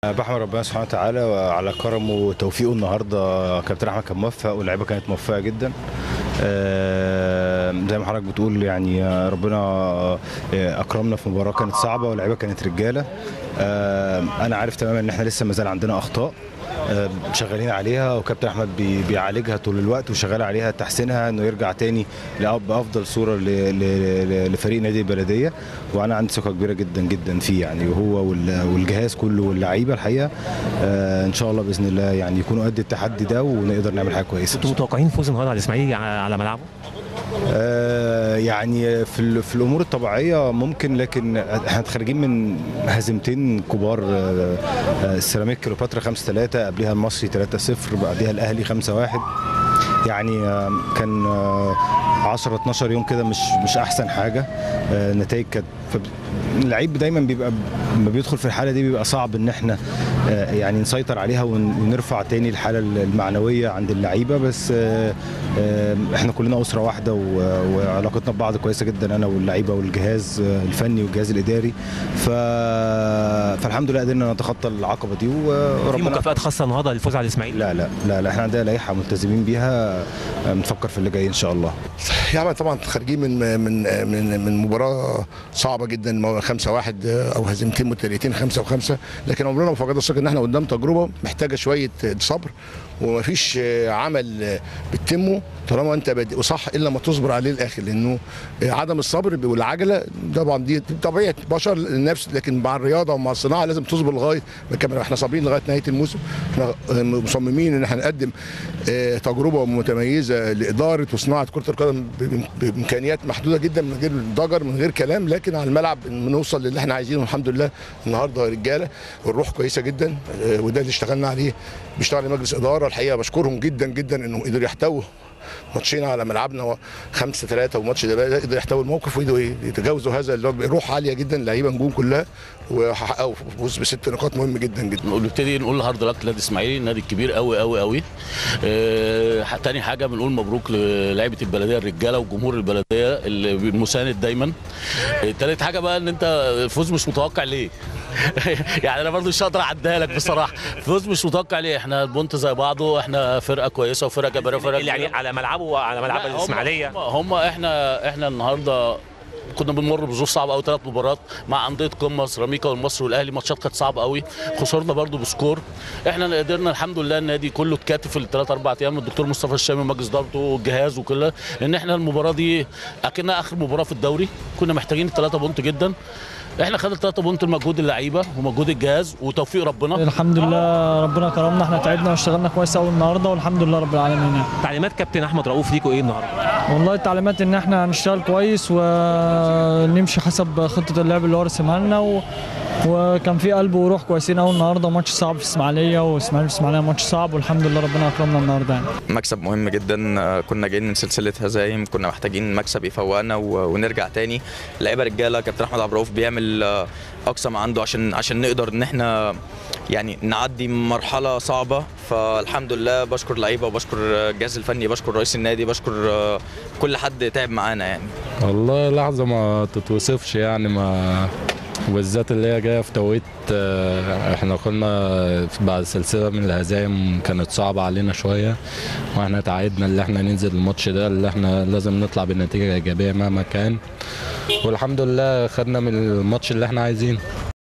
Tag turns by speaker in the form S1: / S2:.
S1: بحمد ربنا سبحانه وتعالى على كرمه وتوفيقه النهارده كابتن احمد كان موفق واللعيبه كانت موفقه جدا آه، زي ما حضرتك بتقول يعني آه، ربنا آه، اكرمنا في مباراه كانت صعبه واللعيبه كانت رجاله آه، انا عارف تماما ان احنا لسه ما زال عندنا اخطاء آه، شغالين عليها وكابتن احمد بي- بيعالجها طول الوقت وشغال عليها تحسينها انه يرجع تاني لأب- بافضل صوره ل- ل- ل- لفريق نادي البلديه وانا عندي ثقه كبيره جدا جدا فيه يعني وهو وال- والجهاز كله واللعيبه الحقيقه آه، ان شاء الله باذن الله يعني يكونوا قد التحدي ده ونقدر نعمل حاجه كويسه
S2: انتوا متوقعين فوز النهارده على الاسماعيلي على ملعبه؟
S1: آه، يعني في ال- في الامور الطبيعيه ممكن لكن احنا خارجين من هزيمتين كبار آه، آه، السيراميك كليوباترا 5 3 قبلها المصري 3 0 بعدها الاهلي 5 1 يعني آه، كان آه، 10 12 يوم كده مش مش احسن حاجه آه، النتائج كانت فب- اللعيب دايما بيبقى لما بيدخل في الحاله دي بيبقى صعب ان احنا آه، يعني نسيطر عليها ون- ونرفع تاني الحاله المعنويه عند اللعيبه بس آه، آه، احنا كلنا اسره واحده و- وعلاقتنا ببعض كويسه جدا انا واللعيبه والجهاز آه، الفني والجهاز الاداري ف... فالحمد لله قدرنا نتخطى العقبه دي
S2: في
S1: وربنا
S2: مكافآت خاصه النهارده للفوز على الاسماعيلي
S1: لا لا لا لا احنا عندنا لائحه ملتزمين بيها آه، بنفكر في اللي جاي ان شاء الله
S3: يعني طبعا خارجين من من من من مباراه صعبه جدا 5 1 او هزيمتين متتاليتين 5 و5 لكن عمرنا ما فقدنا الثقه ان احنا قدام تجربه محتاجه شويه صبر ومفيش عمل بتتمه طالما انت بادئ وصح الا ما تصبر عليه الاخر لانه عدم الصبر والعجله طبعا دي طبيعه بشر النفس لكن مع الرياضه ومع الصناعه لازم تصبر لغايه ما نكمل احنا صابرين لغايه نهايه الموسم احنا مصممين ان احنا نقدم آه، تجربه متميزه لاداره وصناعه كره القدم بإم- بامكانيات محدوده جدا من غير ضجر من غير كلام لكن على الملعب نوصل للي احنا عايزينه الحمد لله النهارده رجاله الروح كويسه جدا آه، وده اللي اشتغلنا عليه بيشتغل مجلس اداره الحقيقه بشكرهم جدا جدا انهم قدروا يحتووا ماتشين على ملعبنا 5 3 وماتش ده قدر يحتوي الموقف وقدروا يتجاوزوا هذا اللي هو روح عاليه جدا لعيبه نجوم كلها وحققوا فوز بست نقاط مهم جدا جدا
S4: نقول نبتدي نقول هارد لك لنادي الاسماعيلي النادي الكبير قوي قوي قوي آه تاني حاجه بنقول مبروك للاعيبه البلديه الرجاله وجمهور البلديه اللي المساند دايما آه تالت حاجه بقى ان انت الفوز مش متوقع ليه يعني انا برضو مش هقدر اعديها لك بصراحه الفوز مش متوقع ليه احنا البونت زي بعضه احنا فرقه كويسه وفرقه جباريه وفرقه
S2: يعني على ملعبه وعلى ملعب
S4: لا، هم-
S2: الاسماعيليه
S4: هم, هم احنا احنا النهارده كنا بنمر بظروف صعبه قوي ثلاث مباريات مع انديه قمه سيراميكا والمصري والاهلي ماتشات كانت صعبه قوي خسرنا برضو بسكور احنا قدرنا الحمد لله النادي كله اتكاتف الثلاث اربع ايام الدكتور مصطفى الشامي ومجلس ادارته والجهاز وكلها ان احنا المباراه دي اكنها اخر مباراه في الدوري كنا محتاجين الثلاثه بونت جدا احنا خدنا الثلاثه بونت المجهود اللعيبه ومجهود الجهاز وتوفيق ربنا
S5: الحمد لله ربنا كرمنا احنا تعبنا واشتغلنا كويس قوي النهارده والحمد لله رب العالمين يعني.
S2: تعليمات كابتن احمد رؤوف ليكوا ايه النهارده؟
S5: والله التعليمات ان احنا هنشتغل كويس ونمشي حسب خطه اللعب اللي هو رسمها لنا و... وكان في قلب وروح كويسين قوي النهارده ماتش صعب في اسماعيليه واسماعيليه في اسماعيليه ماتش صعب والحمد لله ربنا اكرمنا النهارده يعني.
S6: مكسب مهم جدا آه، كنا جايين من سلسله هزايم كنا محتاجين مكسب يفوقنا و- ونرجع تاني اللعيبه رجاله كابتن احمد عبد الرؤوف بيعمل آه، اقصى ما عنده عشان عشان نقدر ان احنا يعني نعدي مرحله صعبه فالحمد لله بشكر اللعيبه وبشكر الجهاز الفني بشكر رئيس النادي بشكر آه، كل حد تعب معانا يعني
S7: والله لحظة ما تتوصفش يعني ما وبالذات اللي هي جاية في توقيت آه، احنا كنا بعد سلسلة من الهزايم كانت صعبة علينا شوية واحنا تعودنا اللي احنا ننزل الماتش ده اللي احنا لازم نطلع بنتيجة إيجابية مهما كان والحمد لله خدنا من الماتش اللي احنا عايزينه